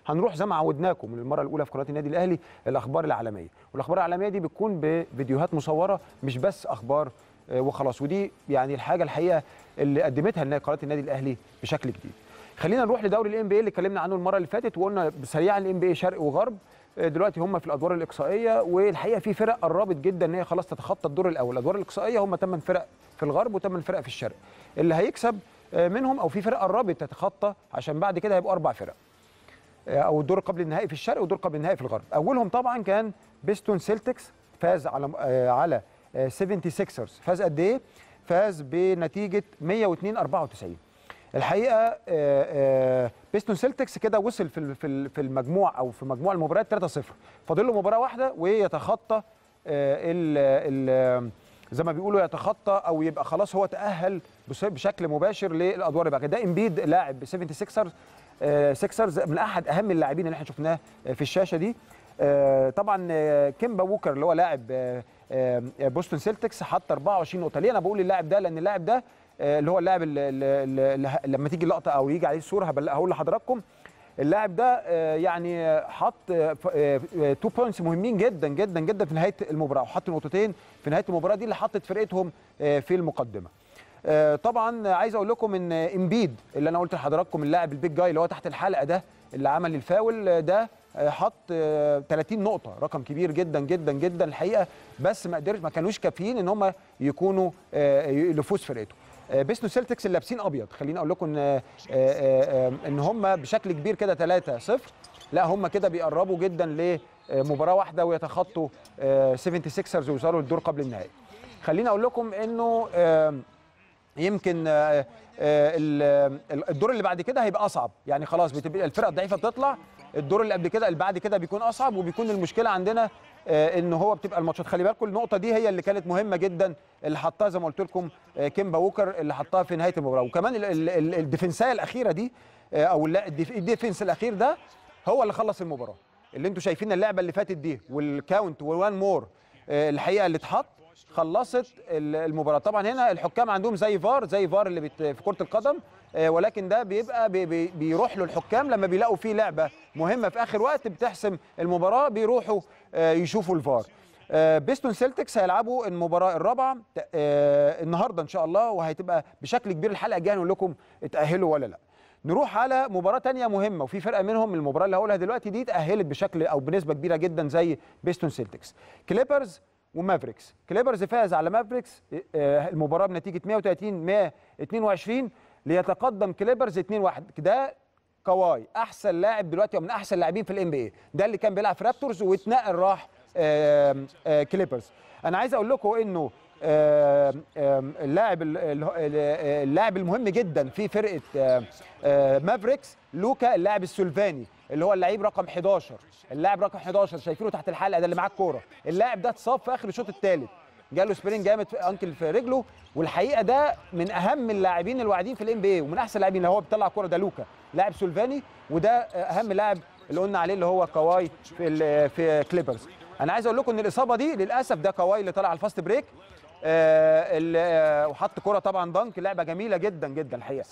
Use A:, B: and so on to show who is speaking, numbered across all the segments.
A: هنروح زي ما عودناكم من المره الاولى في قناه النادي الاهلي الاخبار العالميه والاخبار العالميه دي بتكون بفيديوهات مصوره مش بس اخبار آه، وخلاص ودي يعني الحاجه الحقيقه اللي قدمتها لنا قناه النادي الاهلي بشكل جديد خلينا نروح لدوري الام بي اللي اتكلمنا عنه المره اللي فاتت وقلنا سريعا الام بي شرق وغرب آه، دلوقتي هم في الادوار الاقصائيه والحقيقه في فرق قربت جدا ان هي خلاص تتخطى الدور الاول الادوار الاقصائيه هم 8 فرق في الغرب وثمان فرق في الشرق اللي هيكسب آه، منهم او في فرق قربت تتخطى عشان بعد كده هيبقوا اربع فرق آه، او الدور قبل النهائي في الشرق والدور قبل النهائي في الغرب اولهم طبعا كان بيستون سيلتكس فاز على آه، على 76 فاز قد ايه فاز بنتيجه 102 94 الحقيقه آه، آه، بيستون سيلتكس كده وصل في ال- في ال- في المجموع او في مجموع المباريات 3-0 فاضل له مباراه واحده ويتخطى آه، ال ال زي ما بيقولوا يتخطى او يبقى خلاص هو تاهل بس- بشكل مباشر للادوار اللي بعد كده ده امبيد لاعب 76 سيكسرز من احد اهم اللاعبين اللي احنا شفناه آه، في الشاشه دي آه، طبعا آه، كيمبا ووكر اللي هو لاعب آه، آه، بوستون سيلتكس حط 24 نقطه ليه انا بقول اللاعب ده لان اللاعب ده آه، اللي هو اللاعب اللي, اللي, اللي ه- لما تيجي اللقطه او يجي عليه الصوره هبل- هقول لحضراتكم اللاعب ده آه، يعني آه، حط 2 بوينتس مهمين جدا جدا جدا في نهايه المباراه وحط نقطتين في نهايه المباراه دي اللي حطت فرقتهم آه، في المقدمه آه، طبعا عايز اقول لكم ان امبيد اللي انا قلت لحضراتكم اللاعب البيج جاي اللي هو تحت الحلقه ده اللي عمل الفاول آه، ده آه، حط آه، 30 نقطه رقم كبير جدا جدا جدا الحقيقه بس ما قدرش ما كانوش كافيين ان هم يكونوا آه، لفوز فرقته آه، بيستو سيلتكس اللي لابسين ابيض خليني اقول لكم ان آه، آه، آه، ان هم بشكل كبير كده 3 0 لا هم كده بيقربوا جدا لمباراه واحده ويتخطوا 76 ويوصلوا للدور قبل النهائي خليني اقول لكم انه آه، يمكن آه، آه، ال- ال- الدور اللي بعد كده هيبقى اصعب يعني خلاص بتبقى الفرقه الضعيفه بتطلع الدور اللي قبل كده اللي بعد كده بيكون اصعب وبيكون المشكله عندنا آه، ان هو بتبقى الماتشات خلي بالكم النقطه دي هي اللي كانت مهمه جدا اللي حطها زي ما قلت لكم آه، كيمبا ووكر اللي حطها في نهايه المباراه وكمان ال- ال- ال- الديفنسيه الاخيره دي آه، او اللا- الديف- الديفنس الاخير ده هو اللي خلص المباراه اللي انتم شايفين اللعبه اللي فاتت دي والكاونت وان مور الحقيقه اللي اتحط خلصت ال- المباراه طبعا هنا الحكام عندهم زي فار زي فار اللي بت في كره القدم آه، ولكن ده بيبقى بي بي بيروح له الحكام لما بيلاقوا فيه لعبه مهمه في اخر وقت بتحسم المباراه بيروحوا آه، يشوفوا الفار آه، بيستون سيلتكس هيلعبوا المباراه الرابعه آه، النهارده ان شاء الله وهتبقى بشكل كبير الحلقه الجايه نقول لكم اتاهلوا ولا لا نروح على مباراة تانية مهمة وفي فرقة منهم المباراة اللي هقولها دلوقتي دي اتأهلت بشكل أو بنسبة كبيرة جدا زي بيستون سيلتكس كليبرز ومافريكس كليبرز فاز على مافريكس آه، المباراة بنتيجة 130 122 ليتقدم كليبرز 2-1 ده كواي احسن لاعب دلوقتي ومن احسن اللاعبين في الام بي اي ده اللي كان بيلعب في رابتورز واتنقل راح آم، آه، كليبرز انا عايز اقول لكم انه آم، آم، اللاعب ال- ال- ال- اللاعب المهم جدا في فرقه آم، آه، مافريكس لوكا اللاعب السلفاني اللي هو اللعيب رقم 11 اللاعب رقم 11 شايفينه تحت الحلقه ده اللي معاه الكوره اللاعب ده اتصاب في اخر الشوط الثالث جاله سبرين جامد في انكل في رجله والحقيقه ده من اهم اللاعبين الواعدين في الام بي اي ومن احسن اللاعبين اللي هو بيطلع كوره ده لوكا لاعب سلفاني وده اهم لاعب اللي قلنا عليه اللي هو كواي في ال- في كليبرز انا عايز اقول لكم ان الاصابه دي للاسف ده كواي اللي طلع على الفاست بريك آه ال- آه، وحط كرة طبعا دانك لعبه جميله جدا جدا الحقيقه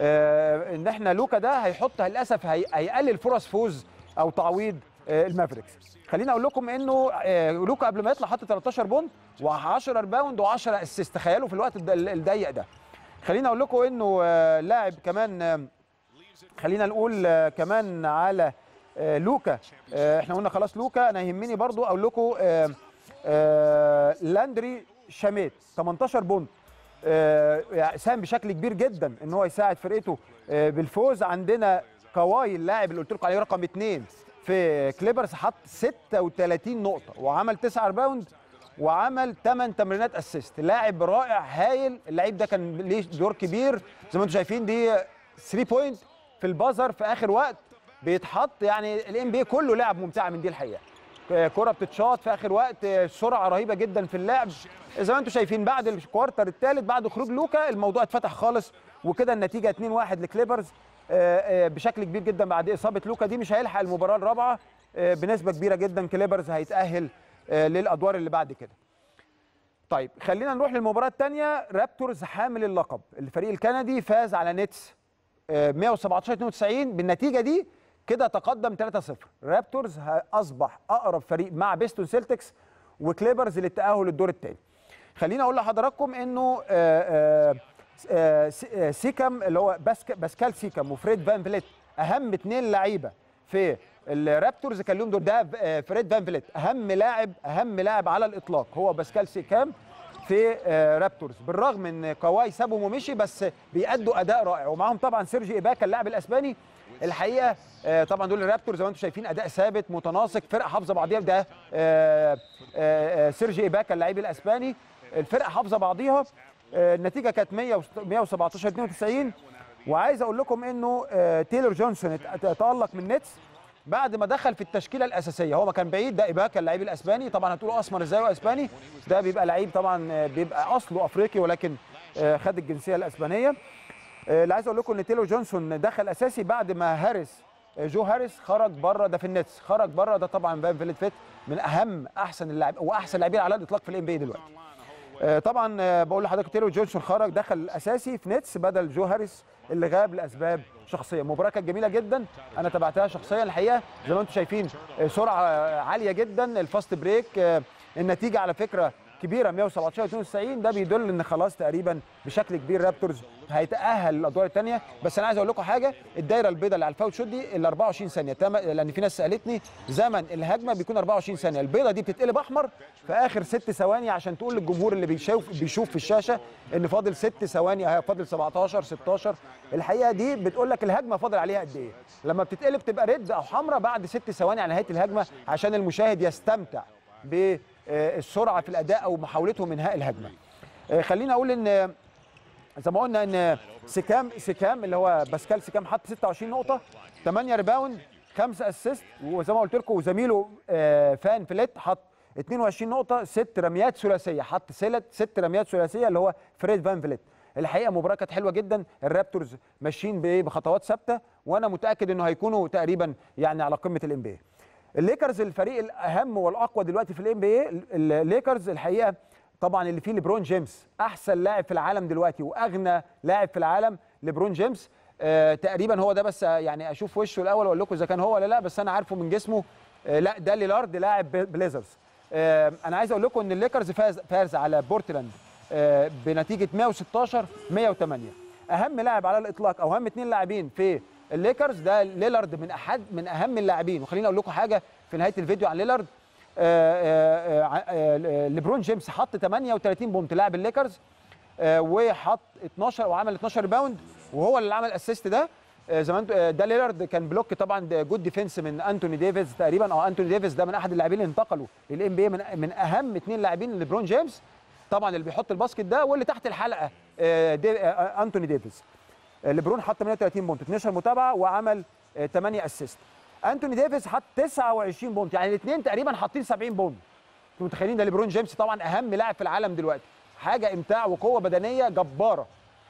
A: آه ان احنا لوكا ده هيحط للاسف هي هيقلل فرص فوز او تعويض آه المافريكس خليني اقول لكم انه آه لوكا قبل ما يطلع حط 13 بونت و10 ريباوند و10 اسيست تخيلوا في الوقت الد- الضيق ده خليني اقول لكم انه آه لاعب كمان آه خلينا نقول آه، كمان على آه، لوكا آه، احنا قلنا خلاص لوكا انا يهمني برضو اقول لكم آه، آه، لاندري شاميت 18 بونت آه، يعني ساهم بشكل كبير جدا ان هو يساعد فرقته آه، بالفوز عندنا كواي اللاعب اللي قلت لكم عليه رقم اثنين في كليبرز حط 36 نقطه وعمل 9 ريباوند وعمل 8 تمريرات اسيست لاعب رائع هايل اللعيب ده كان ليه دور كبير زي ما انتم شايفين دي 3 بوينت في البازر في اخر وقت بيتحط يعني الام بي كله لعب ممتعه من دي الحقيقه ك- كره بتتشاط في اخر وقت آه، سرعه رهيبه جدا في اللعب زي ما انتم شايفين بعد الكوارتر الثالث بعد خروج لوكا الموضوع اتفتح خالص وكده النتيجه 2-1 لكليبرز آه، آه، بشكل كبير جدا بعد اصابه لوكا دي مش هيلحق المباراه الرابعه آه، بنسبه كبيره جدا كليبرز هيتاهل آه، للادوار اللي بعد كده طيب خلينا نروح للمباراه الثانيه رابتورز حامل اللقب الفريق الكندي فاز على نيتس آه، 117 92 بالنتيجه دي كده تقدم 3-0 رابتورز ه- اصبح اقرب فريق مع بيستون سيلتكس وكليبرز للتاهل للدور الثاني خليني اقول لحضراتكم انه آه، آه، آه، سي- آه، سيكم اللي هو باسك باسكال سيكم وفريد فان فليت اهم اثنين لعيبه في الرابتورز كان لهم دور ده آه، فريد فان فليت اهم لاعب اهم لاعب على الاطلاق هو باسكال سيكام في آه، رابتورز بالرغم ان كواي سابهم ومشي بس بيأدوا اداء رائع ومعاهم طبعا سيرجي ايباكا اللاعب الاسباني الحقيقه آه، طبعا دول الرابتورز زي ما انتم شايفين اداء ثابت متناسق فرقه حافظه بعضيها ده آه، آه، آه، سيرجي ايباكا اللاعب الاسباني الفرقه حافظه بعضيها آه، النتيجه كانت 100 117 92 وعايز اقول لكم انه آه، تايلور جونسون ات- تالق من نتس بعد ما دخل في التشكيله الاساسيه هو ما كان بعيد ده ايباكا اللاعب الاسباني طبعا هتقولوا اسمر ازاي واسباني ده بيبقى لعيب طبعا آه، بيبقى اصله افريقي ولكن آه، خد الجنسيه الاسبانيه آه، اللي عايز اقول لكم ان تيلو جونسون دخل اساسي بعد ما هاريس آه، جو هاريس خرج بره ده في النتس خرج بره ده طبعا فان فيلت فيت من اهم احسن اللاعب واحسن لاعبين على الاطلاق في الام بي دلوقتي آه، طبعا آه، بقول لحضرتك تيلو جونسون خرج دخل اساسي في نتس بدل جو هاريس اللي غاب لاسباب شخصيه مباراه كانت جميله جدا انا تابعتها شخصيا الحقيقه زي ما انتم شايفين آه، سرعه آه، عاليه جدا الفاست بريك آه، النتيجه على فكره كبيره 117 92 ده بيدل ان خلاص تقريبا بشكل كبير رابتورز هيتاهل للادوار الثانيه بس انا عايز اقول لكم حاجه الدايره البيضاء اللي على الفاوت شوت دي ال 24 ثانيه تم لان في ناس سالتني زمن الهجمه بيكون 24 ثانيه البيضه دي بتتقلب احمر في اخر ست ثواني عشان تقول للجمهور اللي بيشوف بيشوف في الشاشه ان فاضل ست ثواني اهي فاضل 17 16 الحقيقه دي بتقول لك الهجمه فاضل عليها قد ايه لما بتتقلب تبقى ريد او حمراء بعد ست ثواني على نهايه الهجمه عشان المشاهد يستمتع بالسرعه في الاداء او محاولته من انهاء الهجمه آه، خليني اقول ان زي ما قلنا ان سيكام سيكام اللي هو باسكال سيكام حط 26 نقطه 8 ريباوند 5 اسيست وزي ما قلت لكم وزميله آه، فان فليت حط 22 نقطه 6 رميات ثلاثيه حط سلت 6 رميات ثلاثيه اللي هو فريد فان فليت الحقيقه مباراه كانت حلوه جدا الرابتورز ماشيين بايه بخطوات ثابته وانا متاكد انه هيكونوا تقريبا يعني على قمه الام بي الليكرز الفريق الاهم والاقوى دلوقتي في الام بي اي الليكرز الحقيقه طبعا اللي فيه ليبرون جيمس احسن لاعب في العالم دلوقتي واغنى لاعب في العالم ليبرون جيمس آه تقريبا هو ده بس آه، يعني اشوف وشه الاول واقول لكم اذا كان هو ولا لا بس انا عارفه من جسمه آه لا ده ليلارد لاعب بليزرز آه انا عايز اقول لكم ان الليكرز فاز فاز على بورتلاند آه بنتيجه 116 108 اهم لاعب على الاطلاق او اهم اثنين لاعبين في الليكرز ده ليلارد من احد من اهم اللاعبين وخليني اقول لكم حاجه في نهايه الفيديو عن ليلارد آه، آه، آه، آه، ليبرون جيمس حط 38 بونت لاعب الليكرز آه، وحط 12 وعمل 12 ريباوند وهو اللي عمل اسيست ده آه، زي ما انتوا آه، ده ليلارد كان بلوك طبعا ده جود ديفنس من انتوني ديفيز تقريبا او انتوني ديفيز ده من احد اللاعبين اللي انتقلوا للان بي من من اهم اثنين لاعبين ليبرون جيمس طبعا اللي بيحط الباسكت ده واللي تحت الحلقه آه، دي آه، انتوني ديفيز آه، ليبرون حط 38 بونت 12 متابعه وعمل آه، 8 اسيست انتوني ديفيز حط 29 بونت يعني الاثنين تقريبا حاطين 70 بونت انتوا متخيلين ده ليبرون جيمس طبعا اهم لاعب في العالم دلوقتي حاجه امتاع وقوه بدنيه جباره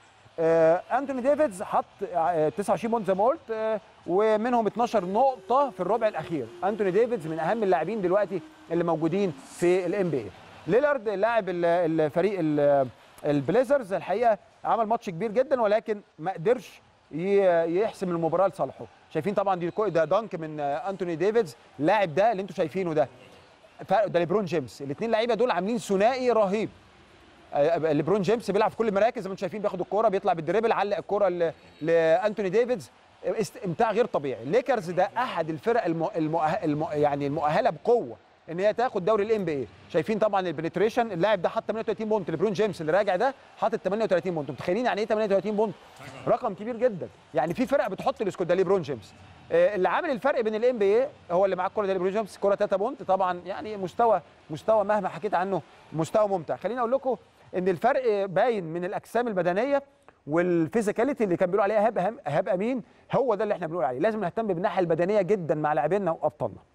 A: آه انتوني ديفيدز حط آه 29 بونت زي ما قلت آه ومنهم 12 نقطه في الربع الاخير انتوني ديفيدز من اهم اللاعبين دلوقتي اللي موجودين في الام بي ليلارد لاعب ال- الفريق ال- البليزرز الحقيقه عمل ماتش كبير جدا ولكن ما قدرش ي- يحسم المباراه لصالحه شايفين طبعا دي كو- ده دانك من آه، انتوني ديفيدز اللاعب ده اللي انتوا شايفينه ده فرق ده ليبرون جيمس الاثنين لعيبه دول عاملين ثنائي رهيب آه، ليبرون جيمس بيلعب في كل المراكز زي ما انتم شايفين بياخد الكوره بيطلع بالدريبل علق الكوره ل- لانتوني ديفيدز استمتاع غير طبيعي الليكرز ده احد الفرق الم... المؤه... الم... يعني المؤهله بقوه ان هي تاخد دوري الام بي اي شايفين طبعا البنتريشن اللاعب ده حط 38 بونت ليبرون جيمس اللي راجع ده حاطط 38 بونت متخيلين يعني ايه 38 بونت رقم كبير جدا يعني في فرق بتحط السكور ده ليبرون جيمس آه، اللي عامل الفرق بين الام بي اي هو اللي معاه الكوره ده ليبرون جيمس كوره 3 بونت طبعا يعني مستوى مستوى مهما حكيت عنه مستوى ممتع خليني اقول لكم ان الفرق باين من الاجسام البدنيه والفيزيكاليتي اللي كان بيقولوا عليها ايهاب ايهاب امين هو ده اللي احنا بنقول عليه لازم نهتم بالناحيه البدنيه جدا مع لاعبينا وابطالنا